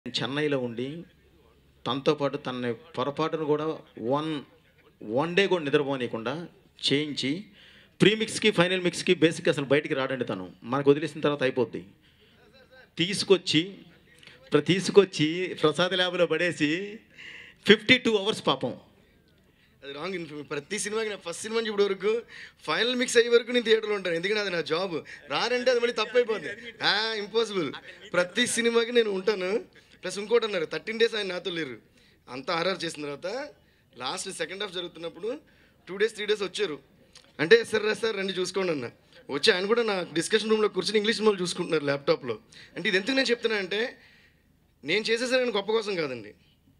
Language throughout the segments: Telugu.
చెన్నైలో ఉండి తనతో పాటు తనని పొరపాటును కూడా వన్ వన్ డే కూడా నిద్రపోనీయకుండా చేయించి ప్రీమిక్స్కి ఫైనల్ మిక్స్కి బేసిక్ అసలు బయటికి రాడండి తను మనకు వదిలేసిన తర్వాత అయిపోద్ది తీసుకొచ్చి ప్ర- తీసుకొచ్చి ప్రసాద్ ల్యాబ్లో పడేసి ఫిఫ్టీ టూ అవర్స్ పాపం అది రాంగ్ ఇన్ఫర్మేషన్ ప్రతి సినిమాకి నా ఫస్ట్ సినిమా నుంచి ఇప్పుడు వరకు ఫైనల్ మిక్స్ అయ్యే వరకు నేను థియేటర్లో ఉంటాను ఎందుకంటే అది నా జాబ్ రారంటే అది మళ్ళీ తప్పు అయిపోద్ది ఇంపాసిబుల్ ప్రతి సినిమాకి నేను ఉంటాను ప్లస్ ఇంకోటి అన్నారు థర్టీన్ డేస్ ఆయన నాతో లేరు అంతా ఆర్ఆర్ చేసిన తర్వాత లాస్ట్ సెకండ్ హాఫ్ జరుగుతున్నప్పుడు టూ డేస్ త్రీ డేస్ వచ్చారు అంటే సార్ రా సార్ రండి చూసుకోండి అన్న వచ్చి ఆయన కూడా నా డిస్కషన్ రూమ్లో కూర్చొని ఇంగ్లీష్ సినిమాలు చూసుకుంటున్నారు ల్యాప్టాప్లో అంటే ఇది ఎందుకు నేను చెప్తున్నానంటే నేను చేసేసాను గొప్ప కోసం కాదండి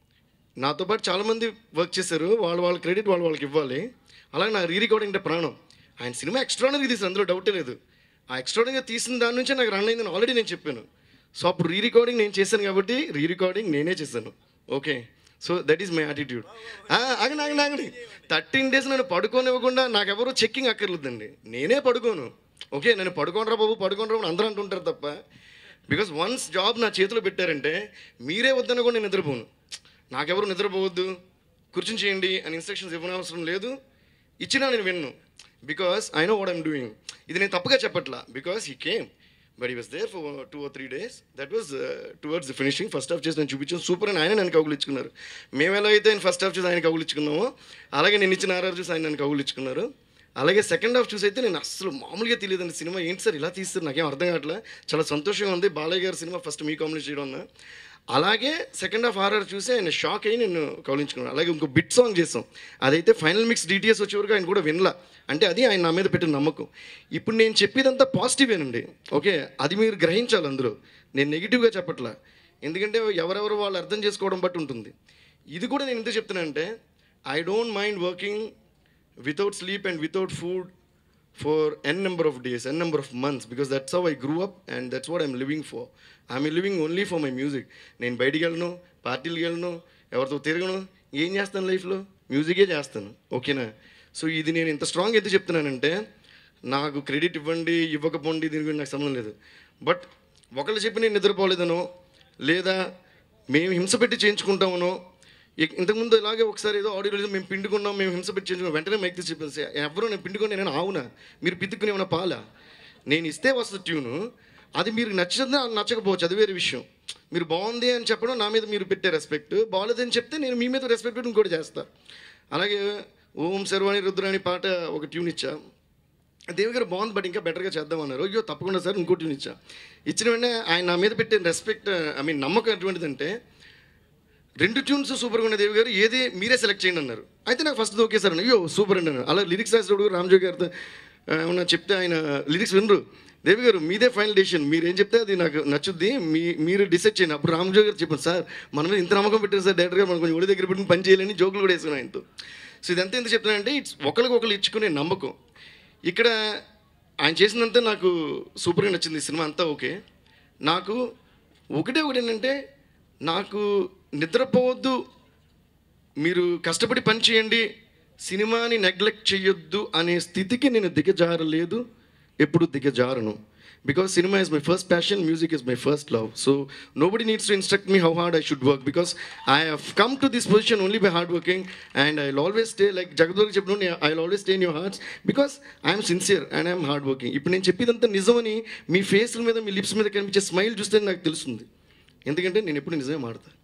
నాతో పాటు చాలామంది వర్క్ చేశారు వాళ్ళు వాళ్ళ క్రెడిట్ వాళ్ళు వాళ్ళకి ఇవ్వాలి అలాగే నా రీ రికార్డింగ్ అంటే ప్రాణం ఆయన సినిమా ఎక్స్ట్రాడనరీ తీసింది అందులో డౌటే లేదు ఆ ఎక్స్ట్రాడనరీగా తీసిన దాని నుంచే నాకు రన్ అయిందని ఆల్రెడీ నేను చెప్పాను సో అప్పుడు రీ రికార్డింగ్ నేను చేశాను కాబట్టి రీ రికార్డింగ్ నేనే చేశాను okay so that is my attitude ఆగండి ఆగండి ఆగండి థర్టీన్ డేస్ నన్ను పడుకోనివ్వకుండా నాకెవరూ చెక్కింగ్ అక్కర్లేదండి నేనే పడుకోను ఓకే నేను పడుకోనరా బాబు పడుకోనరా బాబు అని అందరూ అంటుంటారు తప్ప బికాస్ వన్స్ జాబ్ నా చేతిలో పెట్టారంటే మీరే వద్దన్న కూడా నేను నిద్రపోను నాకెవరు నిద్రపోవద్దు కూర్చుని చేయండి అని ఇన్స్ట్రక్షన్స్ ఇవ్వనవసరం లేదు ఇచ్చినా నేను విన్ను because I know what I'm doing ఇది నేను తప్పుగా చెప్పట్లా because he came but he was there for two or three days that was towards the finishing first half చేసి నేను చూపించాను సూపర్ అని ఆయన నన్ను కౌగులు ఇచ్చుకున్నారు మేము ఎలా అయితే ఆయన ఫస్ట్ హాఫ్ చూసి ఆయన కౌగులు ఇచ్చుకున్నామో అలాగే నేను ఇచ్చిన ఆర్ఆర్ చూసి ఆయన నన్ను కౌగులు ఇచ్చుకున్నారు అలాగే సెకండ్ హాఫ్ చూసి అయితే నేను అసలు మామూలుగా తెలియదండి సినిమా ఏంటి సార్ ఇలా తీస్తారు నాకేం అర్థం కావట్లే చాలా సంతోషంగా ఉంది బాలయ్య గారి సినిమా ఫస్ట్ మీ కాంబినేషన్ చేయడం అన్న అలాగే సెకండ్ హాఫ్ హారర్ చూసి ఆయన షాక్ అయ్యి నేను కౌలించుకున్నాను అలాగే ఇంకో బిట్ సాంగ్ చేసాం అదైతే ఫైనల్ మిక్స్ డిటిఎస్ వచ్చే వరకు ఆయన కూడా వినలా అంటే అది ఆయన నా మీద పెట్టిన నమ్మకం ఇప్పుడు నేను చెప్పేదంతా పాజిటివేనండి ఓకే అది మీరు గ్రహించాలి అందులో నేను నెగిటివ్గా చెప్పట్లా ఎందుకంటే ఎవరెవరు వాళ్ళు అర్థం చేసుకోవడం బట్టి ఉంటుంది ఇది కూడా నేను ఎందుకు చెప్తున్నానంటే I don't mind working without sleep and without food for n number of days, n number of months, because that's how I grew up and that's what I'm living for. I'm living only for my music. నేను బయటికి వెళ్ళను పార్టీలకు వెళ్ళను ఎవరితో తిరగను ఏం చేస్తాను లైఫ్లో మ్యూజికే చేస్తాను ఓకేనా సో ఇది నేను ఇంత స్ట్రాంగ్ ఎందుకు చెప్తున్నానంటే నాకు క్రెడిట్ ఇవ్వండి ఇవ్వకపోండి దీని గురించి నాకు సంబంధం లేదు బట్ ఒకళ్ళు చెప్పి నేను నిద్రపోలేదనో లేదా మేము హింస పెట్టి చేయించుకుంటామనో ఇక- ఇంతకుముందు ఇలాగే ఒకసారి ఏదో ఆడియో రిలీజ్ మేము పిండుకున్నాం మేము హింస పెట్టి చేయించుకున్నాం వెంటనే మైక్ తీసి చెప్పేసి ఎవరు నేను పిండుకొని నేను ఆవునా మీరు పితుక్కుని ఏమైనా పాలా నేను ఇస్తే వస్తుంది ట్యూను అది మీరు నచ్చదా నచ్చకపోవచ్చు అది వేరే విషయం మీరు బాగుంది అని చెప్పడం నా మీద మీరు పెట్టే రెస్పెక్ట్ బాగోలేదని చెప్తే నేను మీ మీద రెస్పెక్ట్ పెట్టి ఇంకోటి చేస్తా అలాగే ఓం శర్వాణి రుద్రాణి పాట ఒక ట్యూన్ ఇచ్చా దేవి గారు బాగుంది బట్ ఇంకా బెటర్గా చేద్దామన్నారు అయ్యో తప్పకుండా సార్ ఇంకో ట్యూన్ ఇచ్చా ఇచ్చిన వెంటనే ఆయన నా మీద పెట్టే రెస్పెక్ట్ ఐ మీన్ నమ్మకం ఎటువంటిదంటే రెండు ట్యూన్స్ సూపర్గా ఉన్న దేవి గారు ఏది మీరే సెలెక్ట్ చేయండి అన్నారు అయితే నాకు ఫస్ట్ ఓకే సార్ అయ్యో సూపర్ అండి అన్నారు అలా లిరిక్స్ రాసేటప్పుడు రామ్జోగి గారితో ఆ, ఏమన్నా చెప్తే ఆయన లిరిక్స్ వినరు దేవి గారు మీదే ఫైనల్ డెసిషన్ మీరు ఏం చెప్తే అది నాకు నచ్చుద్ది మీ మీరు డిసైడ్ చేయండి అప్పుడు రామ్జోగి గారు చెప్పారు సార్ మన మీద ఇంత నమ్మకం పెట్టారు సార్ డైరెక్టర్ గారు మనం కొంచెం ఒడి దగ్గర పెట్టుకుని పని చేయాలని జోకులు కూడా వేసుకున్నాను ఆయనతో సో ఇదంతా ఎందుకు చెప్తున్నానంటే ఇట్స్ ఒకరికి ఒకరు ఇచ్చుకునే నమ్మకం ఇక్కడ ఆయన చేసినంత నాకు సూపర్గా నచ్చింది ఈ సినిమా అంతా ఓకే నాకు ఒకటే ఒకటి ఏంటంటే నాకు నిద్రపోవద్దు మీరు కష్టపడి పని చేయండి సినిమాని నెగ్లెక్ట్ చేయొద్దు అనే స్థితికి నేను దిగజారలేదు ఎప్పుడు దిగజారను because cinema is my first passion music is my first love so nobody needs to instruct me how hard I should work because I have come to this position only by hard working and I always stay like జగద్వర్కి చెప్పిన I always stay in your hearts because I'm sincere and I'm hard working ఇప్పుడు నేను చెప్పేదంతా నిజమని మీ ఫేస్ల మీద మీ లిప్స్ మీద కనిపించే స్మైల్ చూస్తే నాకు తెలుస్తుంది ఎందుకంటే నేను ఎప్పుడు నిజమే మాడతాను